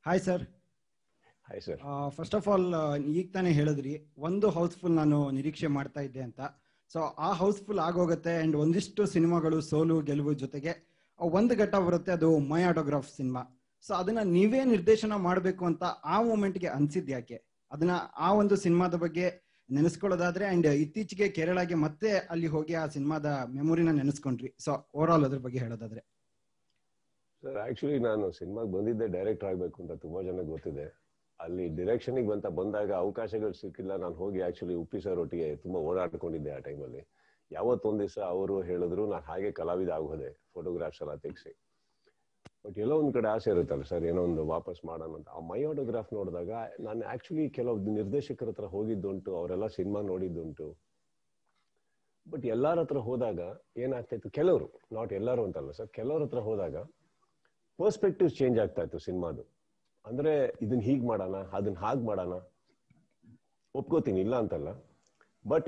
hi sir hi sir first of all ಈಗ ತಾನೇ ಹೇಳಿದ್ರಿ ಒಂದು ಹೌಸ್ಫುಲ್ ನಾನು ನಿರೀಕ್ಷೆ ಮಾಡ್ತಾ ಇದ್ದೆ ಅಂತ ಸೊ ಆ ಹೌಸ್ಫುಲ್ ಆಗೋಗುತ್ತೆ ಅಂಡ್ ಒಂದಿಷ್ಟು ಸಿನಿಮಾಗಳು ಸೋಲು ಗೆಲುವು ಜೊತೆಗೆ ಒಂದು ಘಟ್ಟ ಬರುತ್ತೆ ಅದು ಮೈ ಆಟೋಗ್ರಾಫ್ ಸಿನಿಮಾ ಸೊ ಅದನ್ನ ನೀವೇ ನಿರ್ದೇಶನ ಮಾಡಬೇಕು ಅಂತ ಆ ಮೂಮೆಂಟ್ಗೆ ಅನ್ಸಿದ್ ಯಾಕೆ ಅದನ್ನ ಆ ಒಂದು ಸಿನಿಮಾದ ಬಗ್ಗೆ ನೆನೆಸ್ಕೊಳ್ಳೋದಾದ್ರೆ ಅಂಡ್ ಇತ್ತೀಚೆಗೆ ಕೇರಳಗೆ ಮತ್ತೆ ಅಲ್ಲಿ ಹೋಗಿ ಆ ಸಿನಿಮಾದ ಮೆಮೊರಿನ ನೆನೆಸ್ಕೊಂಡ್ರಿ ಸೊ ಓವರ್ ಆಲ್ ಅದ್ರ ಬಗ್ಗೆ ಹೇಳೋದಾದ್ರೆ ಸರ್ ಆಕ್ಚುಲಿ ನಾನು ಸಿನಿಮಾಗೆ ಬಂದಿದ್ದೆ ಡೈರೆಕ್ಟರ್ ಆಗಬೇಕು ಅಂತ ತುಂಬಾ ಜನ ಗೊತ್ತಿದೆ ಅಲ್ಲಿ ಡಿರೆಕ್ಷನ್ಗೆ ಬಂತ ಬಂದಾಗ ಅವಕಾಶಗಳು ಸಿಕ್ಕಿಲ್ಲ ನಾನು ಹೋಗಿ ಆಕ್ಚುಲಿ ಉಪ್ಪಿ ಸರ್ ಒಟ್ಟಿಗೆ ತುಂಬಾ ಓಡಾಡ್ಕೊಂಡಿದ್ದೆ ಆ ಟೈಮಲ್ಲಿ ಯಾವತ್ತೊಂದ್ ದಿವಸ ಅವರು ಹೇಳಿದ್ರು ನಾನು ಹಾಗೆ ಕಲಾವಿದ ಆಗೋದೆ ಫೋಟೋಗ್ರಾಫ್ಸ್ ಎಲ್ಲ ತೆಗ್ಸಿ ಬಟ್ ಎಲ್ಲೋ ಒಂದ್ ಕಡೆ ಆಸೆ ಇರುತ್ತಲ್ಲ ಸರ್ ಏನೋ ಒಂದು ವಾಪಸ್ ಮಾಡೋಣ ಅಂತ ಆ ಮೈ ಆಟೋಗ್ರಾಫ್ ನೋಡಿದಾಗ ನಾನು ಆಕ್ಚುಲಿ ಕೆಲವು ನಿರ್ದೇಶಕರ ಹತ್ರ ಹೋಗಿದ್ದುಂಟು ಅವರೆಲ್ಲ ಸಿನಿಮಾ ನೋಡಿದ್ದುಂಟು ಬಟ್ ಎಲ್ಲಾರ ಹತ್ರ ಹೋದಾಗ ಏನಾಗ್ತಾ ಇತ್ತು ಕೆಲವರು ನಾಟ್ ಎಲ್ಲರೂ ಅಂತಲ್ಲ ಸರ್ ಕೆಲವ್ರ ಹತ್ರ ಹೋದಾಗ ಪರ್ಸ್ಪೆಕ್ಟಿವ್ ಚೇಂಜ್ ಆಗ್ತಾ ಇತ್ತು ಸಿನಿಮಾದು ಅಂದ್ರೆ ಇದನ್ನ ಹೀಗ್ ಮಾಡೋಣ ಅದನ್ನ ಹಾಗ್ ಮಾಡೋಣ ಒಪ್ಕೋತೀನಿ ಇಲ್ಲ ಅಂತಲ್ಲ ಬಟ್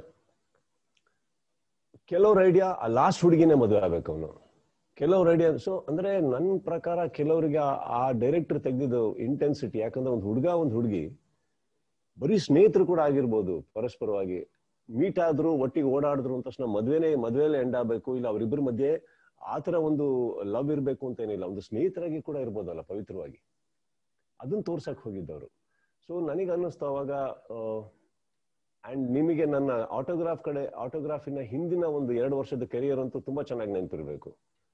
ಕೆಲವ್ರ ಐಡಿಯಾ ಆ ಲಾಸ್ಟ್ ಹುಡುಗಿನೇ ಮದುವೆ ಆಗ್ಬೇಕು ಅವನು ಕೆಲವ್ರ ಐಡಿಯಾ ಸೊ ಅಂದ್ರೆ ನನ್ನ ಪ್ರಕಾರ ಕೆಲವರಿಗೆ ಆ ಡೈರೆಕ್ಟರ್ ತೆಗೆದಿದ್ದು ಇಂಟೆನ್ಸಿಟಿ ಯಾಕಂದ್ರೆ ಒಂದು ಹುಡುಗ ಒಂದು ಹುಡುಗಿ ಬರೀ ಸ್ನೇಹಿತರು ಕೂಡ ಆಗಿರ್ಬೋದು ಪರಸ್ಪರವಾಗಿ ಮೀಟ್ ಆದ್ರು ಒಟ್ಟಿಗೆ ಓಡಾಡಿದ್ರು ಅಂತ ತಕ್ಷಣ ಮದ್ವೆನೇ ಮದ್ವೆಲೆ ಎಂಡ್ ಆಗ್ಬೇಕು ಇಲ್ಲ ಅವರಿಬ್ಬರ ಮಧ್ಯೆ ಆತರ ಒಂದು ಲವ್ ಇರ್ಬೇಕು ಅಂತ ಏನಿಲ್ಲ ಒಂದು ಸ್ನೇಹಿತರಾಗಿ ಕೂಡ ಇರ್ಬೋದಲ್ಲ ಪವಿತ್ರವಾಗಿ ಅದನ್ನ ತೋರ್ಸಕ್ ಹೋಗಿದ್ದವರು ಸೊ ನನಗೆ ಅನ್ನಿಸ್ತು ಅವಾಗ ಅಂಡ್ ನಿಮಗೆ ನನ್ನ ಆಟೋಗ್ರಾಫ್ ಕಡೆ ಆಟೋಗ್ರಾಫಿನ ಹಿಂದಿನ ಒಂದು ಎರಡು ವರ್ಷದ ಕೆರಿಯರ್ ಅಂತೂ ತುಂಬಾ ಚೆನ್ನಾಗಿ ನೆನಪಿರ್ಬೇಕು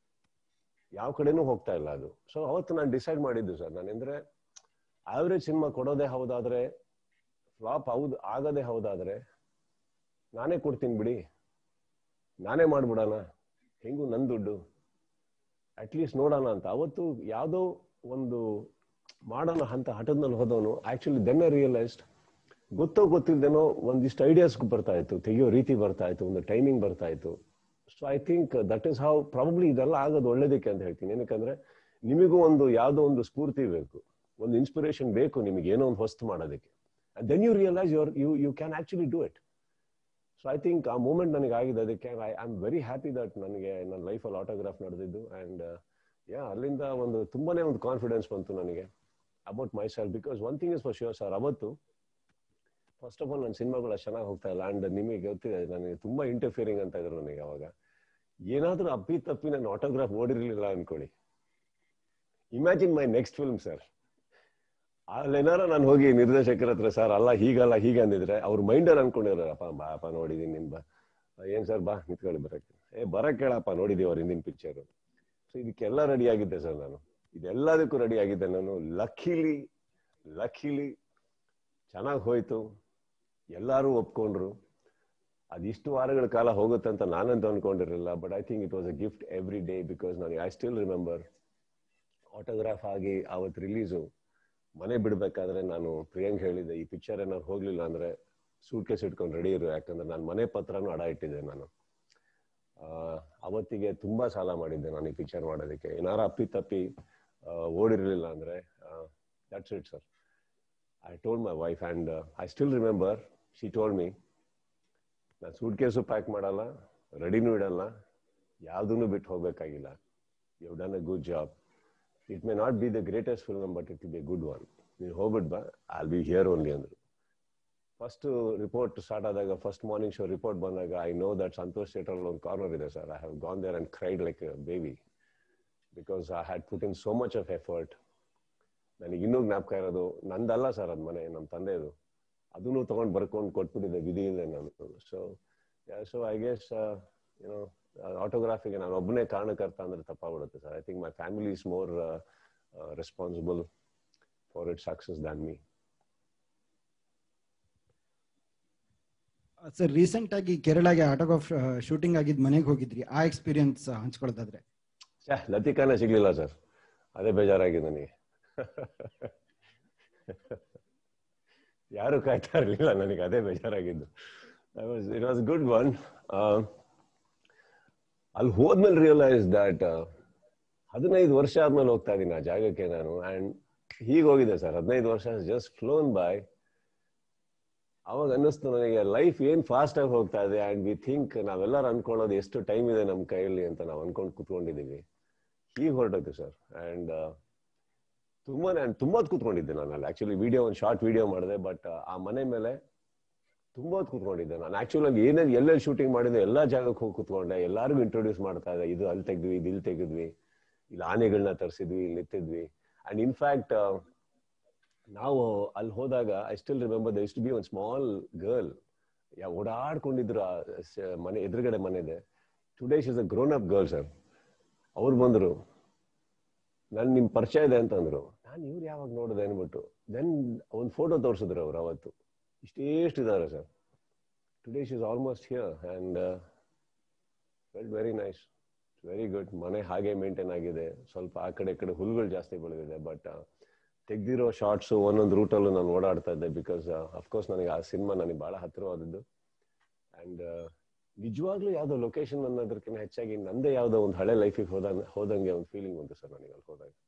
ಯಾವ ಕಡೆನೂ ಹೋಗ್ತಾ ಇಲ್ಲ ಅದು ಸೊ ಅವತ್ತು ನಾನು ಡಿಸೈಡ್ ಮಾಡಿದ್ದು ಸರ್ ನಾನೆಂದ್ರೆ ಆವರೇಜ್ ಸಿನಿಮಾ ಕೊಡೋದೇ ಹೌದಾದ್ರೆ ಫ್ಲಾಪ್ ಹೌದು ಆಗದೆ ಹೌದಾದ್ರೆ ನಾನೇ ಕೊಡ್ತೀನಿ ಬಿಡಿ ನಾನೇ ಮಾಡ್ಬಿಡೋಣ ಹೆಂಗು ನನ್ ದುಡ್ಡು ಅಟ್ಲೀಸ್ಟ್ ನೋಡೋಣ ಅಂತ ಅವತ್ತು ಯಾವುದೋ ಒಂದು ಮಾಡೋಣ ಅಂತ ಹಠದ್ನಲ್ಲಿ ಹೋದವನು ಆಕ್ಚುಲಿ ದೆನ್ ರಿಯಲೈಸ್ಡ್ ಗೊತ್ತೋ ಗೊತ್ತಿದ್ದೇನೋ ಒಂದಿಷ್ಟು ಐಡಿಯಾಸ್ ಬರ್ತಾ ಇತ್ತು ತೆಗಿಯೋ ರೀತಿ ಬರ್ತಾ ಇತ್ತು ಒಂದು ಟೈಮಿಂಗ್ ಬರ್ತಾ ಇತ್ತು so I think that is how probably ಇದೆಲ್ಲ ಆಗೋದು ಒಳ್ಳೇದಕ್ಕೆ ಅಂತ ಹೇಳ್ತೀನಿ ಏನಕ್ಕಂದ್ರೆ ನಿಮಗೂ ಒಂದು ಯಾವುದೋ ಒಂದು ಸ್ಫೂರ್ತಿ ಬೇಕು ಒಂದು ಇನ್ಸ್ಪಿರೇಷನ್ ಬೇಕು ನಿಮಗೆ ಏನೋ ಒಂದು ಹೊಸ್ತು ಮಾಡೋದಕ್ಕೆ then you realise your you you can actually do it so I think ಆ ಮೂಮೆಂಟ್ ನನಗೆ ಆಗಿದೆ ಅದಕ್ಕೆ I am very happy that ನನಗೆ ನನ್ನ ಲೈಫಲ್ಲಿ ಆಟೋಗ್ರಾಫ್ ನಡೆದಿದ್ದು ಅಂಡ್ ಯಾ ಅಲ್ಲಿಂದ ಒಂದು ತುಂಬಾನೇ ಒಂದು ಕಾನ್ಫಿಡೆನ್ಸ್ ಬಂತು ನನಗೆ about myself because one thing is for sure sir ಅವತ್ತು ಫಸ್ಟ್ ಆಫ್ ಆಲ್ ನನ್ನ ಸಿನಿಮಾಗಳು ಅಷ್ಟು ಚೆನ್ನಾಗಿ ಹೋಗ್ತಾ ಇಲ್ಲ ಅಂಡ್ ನಿಮಗೆ ಗೊತ್ತಿದೆ ನನಗೆ ತುಂಬಾ ಇಂಟರ್ಫಿಯರಿಂಗ್ ಅಂತ ಇದ್ರು ನನಗೆ ಅವಾಗ ಏನಾದ್ರೂ ಅಪ್ಪಿ ತಪ್ಪಿ ನನ್ನ ಆಟೋಗ್ರಾಫ್ ಓಡಿರ್ಲಿಲ್ಲ ಅನ್ಕೊಳ್ಳಿ imagine my next film sir ಅಲ್ಲೇನಾರ ನಾನು ಹೋಗಿ ನಿರ್ದೇಶಕರ ಹತ್ರ ಸರ್ ಅಲ್ಲ ಹೀಗಲ್ಲ ಹೀಗೆ ಅಂದಿದ್ರೆ ಅವ್ರ ಮೈಂಡರ್ ಅನ್ಕೊಂಡಿರಪ್ಪ ಬಾ ಅಪ್ಪ ನೋಡಿದೀನಿ ನಿನ್ ಬಾ ಏನ್ ಸರ್ ಬಾ ನಿಂತ್ಕೊಳ್ಳಿ ಬರಕ್ಕೆ ಏ ಬರಕ್ ಕೇಳಪ್ಪ ನೋಡಿದೀವಿ ಅವ್ರ ಹಿಂದಿನ ಪಿಕ್ಚರ್ ಸೊ ಇದಕ್ಕೆಲ್ಲ ರೆಡಿ ಆಗಿದ್ದೆ ಸರ್ ನಾನು ಇದೆಲ್ಲದಕ್ಕೂ ರೆಡಿ ಆಗಿದ್ದೆ ನಾನು ಲಕ್ಕಿಲಿ ಲಕ್ಕಿಲಿ ಚೆನ್ನಾಗಿ ಹೋಯ್ತು ಎಲ್ಲರೂ ಒಪ್ಕೊಂಡ್ರು ಅದಿಷ್ಟು ವಾರಗಳ ಕಾಲ ಹೋಗುತ್ತೆ ಅಂತ ನಾನಂತೂ ಅನ್ಕೊಂಡಿರಲಿಲ್ಲ but I think it was a gift every day because ನಾನು ಐ ಸ್ಟಿಲ್ ರಿಮೆಂಬರ್ ಆಟೋಗ್ರಾಫ್ ಆಗಿ ಅವತ್ತು ರಿಲೀಸು ಮನೆ ಬಿಡ್ಬೇಕಾದ್ರೆ ನಾನು ಪ್ರಿಯಾಂಕ್ ಹೇಳಿದ್ದೆ ಈ ಪಿಕ್ಚರ್ ಏನಾದ್ರು ಹೋಗ್ಲಿಲ್ಲ ಅಂದ್ರೆ ಸೂಟ್ ಕೇಸ್ ಇಟ್ಕೊಂಡು ರೆಡಿ ಇರು ಯಾಕಂದ್ರೆ ನಾನು ಮನೆ ಪತ್ರನೂ ಅಡ ಇಟ್ಟಿದ್ದೆ ನಾನು ಅವತ್ತಿಗೆ ತುಂಬಾ ಸಾಲ ಮಾಡಿದ್ದೆ ನಾನು ಈ ಪಿಕ್ಚರ್ ಮಾಡೋದಕ್ಕೆ ಏನಾರ ಅಪ್ಪಿ ತಪ್ಪಿ ಓಡಿರ್ಲಿಲ್ಲ ಅಂದ್ರೆ that's it sir I told my wife and I still remember she told me ನಾನು ಸೂಟ್ ಕೇಸು ಪ್ಯಾಕ್ ಮಾಡಲ್ಲ ರೆಡಿನೂ ಇಡಲ್ಲ ಯಾವುದನ್ನು ಬಿಟ್ಟು ಹೋಗ್ಬೇಕಾಗಿಲ್ಲ you done a good job it may not be the greatest film but it be a good one ನೀವು ಹೋಗ್ಬಿಟ್ ಬಾ ಐಲ್ ಬಿ ಹಿಯರ್ ಓನ್ಲಿ ಅಂದ್ರು ಫಸ್ಟ್ ರಿಪೋರ್ಟ್ ಸ್ಟಾರ್ಟ್ ಆದಾಗ ಫಸ್ಟ್ ಮಾರ್ನಿಂಗ್ ಶೋ ರಿಪೋರ್ಟ್ ಬಂದಾಗ I know that Santosh theatre ಒಂದು corner ಇದೆ sir I have gone there and cried like baby because I had put in so much of effort ನನಗೆ ಇನ್ನೂ ಜ್ಞಾಪಕ ಇರೋದು ನಂದಲ್ಲ sir ಅದು ಮನೆ ನಮ್ಮ ತಂದೆದು ಅದನ್ನು ತಗೊಂಡು ಬರ್ಕೊಂಡು ಕೊಟ್ಬಿಟ್ಟಿದ್ದೆ ವಿಧಿ ಇದೆ ನಾನು so so I guess you know ಆಟೋಗ್ರಾಫಿಗೆ ನಾನು ಒಬ್ಬನೇ ಕಾರಣಕರ್ತ ಅಂದ್ರೆ ತಪ್ಪಾಗ್ಬಿಡುತ್ತೆ sir I think my family is more responsible for it success than me sir recent ಆಗಿ ಕೇರಳಗೆ ಆಟೋಗ್ರಾಫ್ ಶೂಟಿಂಗ್ ಆಗಿದ್ ಮನೆಗೆ ಹೋಗಿದ್ರಿ ಆ ಎಕ್ಸ್ಪೀರಿಯನ್ಸ್ ಹಂಚ್ಕೊಳ್ಳೋದಾದ್ರೆ ಲತಿಕಾನೇ ಸಿಗ್ಲಿಲ್ಲ ಸರ್ ಅದೇ ಬೇಜಾರಾಗಿದೆ ನನಗೆ ಯಾರು ಕಾಯ್ತಾ ಇರಲಿಲ್ಲ ನನಗೆ ಅದೇ ಬೇಜಾರಾಗಿದ್ದು ಇಟ್ ವಾಸ್ ಗುಡ್ ಒನ್ ಅಲ್ಲಿ ಹೋದ್ಮೇಲೆ ರಿಯಲೈಸ್ ದಟ್ ಹದಿನೈದು ವರ್ಷ ಆದ್ಮೇಲೆ ಹೋಗ್ತಾ ಇದ್ದೀನಿ ಆ ಜಾಗಕ್ಕೆ ನಾನು ಅಂಡ್ ಹೀಗೆ ಹೋಗಿದೆ ಸರ್ ಹದಿನೈದು ವರ್ಷ ಜಸ್ಟ್ ಫ್ಲೋನ್ ಬಾಯ್ ಅವಾಗ ಅನ್ನಿಸ್ತು ನನಗೆ ಲೈಫ್ ಏನ್ ಫಾಸ್ಟ್ ಆಗಿ ಹೋಗ್ತಾ ಇದೆ ಅಂಡ್ ವಿ ಥಿಂಕ್ ನಾವೆಲ್ಲರೂ ಅನ್ಕೊಳ್ಳೋದು ಎಷ್ಟು ಟೈಮ್ ಇದೆ ನಮ್ಮ ಕೈಯಲ್ಲಿ ಅಂತ ನಾವು ಅನ್ಕೊಂಡು ಕುತ್ಕೊಂಡಿದೀವಿ ಹೀಗೆ ಹೊರಟೋಯ್ತು ಸರ್ ಅಂಡ್ ತುಂಬಾ ನಾನು ತುಂಬಾ ಹೊತ್ತು ಕೂತ್ಕೊಂಡಿದ್ದೆ ನಾನು ಅಲ್ಲಿ ಆಕ್ಚುಲಿ ವಿಡಿಯೋ ಒಂದು ಶಾರ್ಟ್ ವಿಡಿಯೋ ಮಾಡಿದೆ ಬಟ್ ಆ ಮನೆ ಮೇಲೆ ತುಂಬಾ ಹೊತ್ತು ಕೂತ್ಕೊಂಡಿದ್ದೆ ನಾನು ಆಕ್ಚುಲಿ ಅಲ್ಲಿ ಏನೇನು ಎಲ್ಲೆಲ್ಲಿ ಶೂಟಿಂಗ್ ಮಾಡಿದ್ದೆ ಎಲ್ಲಾ ಜಾಗಕ್ಕೆ ಹೋಗಿ ಕೂತ್ಕೊಂಡೆ ಎಲ್ಲರಿಗೂ ಇಂಟ್ರೊಡ್ಯೂಸ್ ಮಾಡ್ತಾ ಇದ್ದೆ ಇದು ಅಲ್ಲಿ ತೆಗ್ದ್ವಿ ಇದು ಇಲ್ಲಿ ತೆಗೆದ್ವಿ ಇಲ್ಲಿ ಆನೆಗಳನ್ನ ತರಿಸಿದ್ವಿ ಇಲ್ಲಿ ಎತ್ತಿದ್ವಿ ಅಂಡ್ ಇನ್ಫ್ಯಾಕ್ಟ್ ನಾವು ಅಲ್ಲಿ ಹೋದಾಗ I still remember the two B one small girl ಯಾ ಓಡಾಡ್ಕೊಂಡಿದ್ರು ಆ ಸ- ಮನೆ ಎದುರುಗಡೆ ಮನೆ ಇದೆ today is a grown up girl sir ಅವ್ರು ಬಂದ್ರು ನನ್ ನಿಮ್ ಪರಿಚಯ ಇದೆ ಅಂತ ಅಂದ್ರು ನಾನು ಇವ್ರು ಯಾವಾಗ ನೋಡಿದೆ ಅನ್ಬಿಟ್ಟು ದೆನ್ ಒಂದು ಫೋಟೋ ತೋರಿಸಿದ್ರು ಅವ್ರು ಅವತ್ತು ಇಷ್ಟೇಷ್ಟು ಇದಾರೆ sir today is almost here and well very nice very good ಮನೆ ಹಾಗೆ ಮೇಂಟೈನ್ ಆಗಿದೆ ಸ್ವಲ್ಪ ಆ ಕಡೆ ಈ ಕಡೆ ಹುಲ್ಗಳು ಜಾಸ್ತಿ ಬೆಳೆದಿದೆ ಬಟ್ ತೆಗ್ದಿರೋ ಶಾರ್ಟ್ಸ್ ಒಂದೊಂದು ರೂಟಲ್ಲೂ ನಾನು ಓಡಾಡ್ತಾ ಇದ್ದೆ ಬಿಕಾಸ್ ಅಫ್ಕೋರ್ಸ್ ನನಗೆ ಆ ಸಿನಿಮಾ ನನಗೆ ಬಹಳ ಹತ್ತಿರವಾದದ್ದು ಅಂಡ್ ನಿಜವಾಗ್ಲೂ ಯಾವ್ದೋ ಲೊಕೇಶನ್ ಅನ್ನೋದಕ್ಕಿಂತ ಹೆಚ್ಚಾಗಿ ನಂದೇ ಯಾವ್ದೋ ಒಂದು ಹಳೆ ಲೈಫಿಗೆ ಹೋದ ಹೋದಂಗೆ ಒಂದು ಫೀಲಿಂಗ್ ಬಂತು ಸರ್ ನನಗೆ ಅಲ್ಲಿ ಹೋದಾಗ